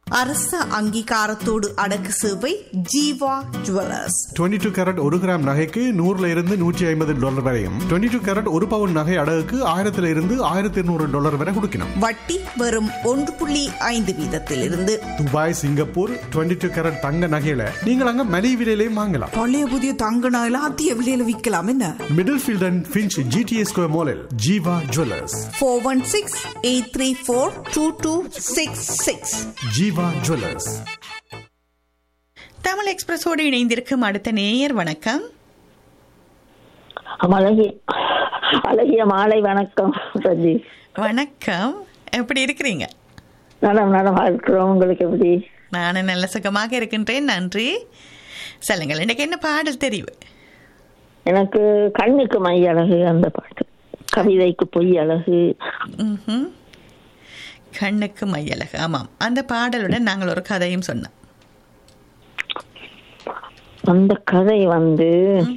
அரச அங்கீகாரத்தோடு அடக்கு சேவை ஜீவா ஜுவல்லர்ஸ் 22 டூ கேரட் ஒரு கிராம் நகைக்கு நூறுல இருந்து நூற்றி ஐம்பது டாலர் வரையும் 22 டூ கேரட் ஒரு பவுன் நகை அடகுக்கு ஆயிரத்துல இருந்து ஆயிரத்தி இருநூறு டாலர் வரை கொடுக்கணும் வட்டி வெறும் ஒன்று புள்ளி ஐந்து வீதத்திலிருந்து துபாய் சிங்கப்பூர் 22 டூ கேரட் தங்க நகையில நீங்கள் அங்க மலிவு விலையிலையும் வாங்கலாம் பழைய புதிய தங்க நகையில அதிக விலையில விற்கலாம் என்ன Middlefield and Finch GTA Square மாலில் Jeeva jewellers four one six eight three four two two six six Jeeva jewellers Tamil எக்ஸ்பிரஸோடு இணைந்திருக்கும் அடுத்த நேயர் வணக்கம் அழகிய அழகிய மாலை வணக்கம் ரஜி வணக்கம் எப்படி இருக்கிறீங்க நலம் நலமா இருக்கிறோம் உங்களுக்கு எப்படி நானும் நல்ல சுகமாக இருக்கின்றேன் நன்றி சொல்லுங்கள் எனக்கு என்ன பாடல் தெரிவு எனக்கு கண்ணுக்கு மை அழகு அந்த பாட்டு கவிதைக்கு பொய் அழகு ம்ஹும். கண்ணுக்கு மையழகு ஆமாம் அந்த பாடலுடன் நாங்கள் ஒரு கதையும் சொன்னோம் அந்த கதை வந்து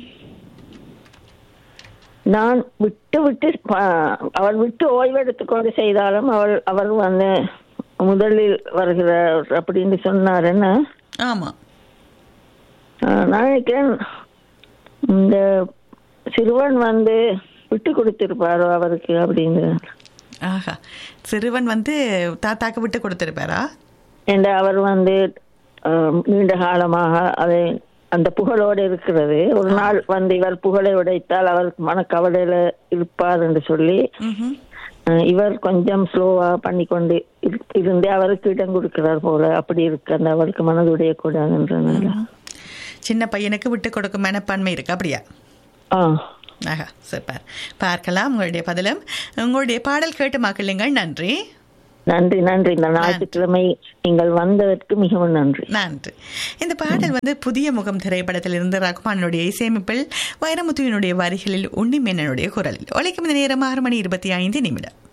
நான் விட்டு விட்டு ப- அவள் விட்டு ஓய்வெடுத்துக் கொண்டு செய்தாலும் அவள் அவர் வந்து முதலில் வருகிறார் அப்படின்னு சொன்னார் என்ன ஆமாம் ஆஹ் நான் நினைக்கிறேன் இந்த சிறுவன் வந்து விட்டு கொடுத்திருப்பாரோ அவருக்கு அப்படின்னு ஆஹா சிறுவன் வந்து தாத்தாக்கு விட்டு கொடுத்திருப்பாரா என்ற அவர் வந்து ஆஹ், நீண்ட காலமாக அதை அந்த புகழோடு இருக்கிறது ஒரு நாள் வந்து இவர் புகழை உடைத்தால் அவருக்கு மனக்கவலையில இருப்பார் என்று சொல்லி ம்ஹும். ஆஹ், இவர் கொஞ்சம் ஸ்லோவா பண்ணி கொண்டு இரு- இருந்து அவருக்கு இடம் கொடுக்கிறார் போல அப்படி இருக்கு அந்த அவருக்கு மனதுடைய கூடாதுன்றனால சின்ன பையனுக்கு விட்டு கொடுக்கும் மனப்பான்மை இருக்கு அப்படியா ஆ ஆஹா சூப்பர் பார்க்கலாம் உங்களுடைய பதிலும் உங்களுடைய பாடல் கேட்டு மக்களுங்கள் நன்றி நன்றி நன்றி இந்த ஞாயிற்றுக்கிழமை நீங்கள் வந்ததற்கு மிகவும் நன்றி நன்றி இந்த பாடல் வந்து புதிய முகம் திரைப்படத்தில் இருந்து ரகுமானுடைய இசையமைப்பில் வைரமுத்துவினுடைய வரிகளில் உன்னிமேனனுடைய குரலில் ஒழிக்கும் இந்த நேரம் ஆறு மணி இருபத்தி ஐந்து நிமிடம்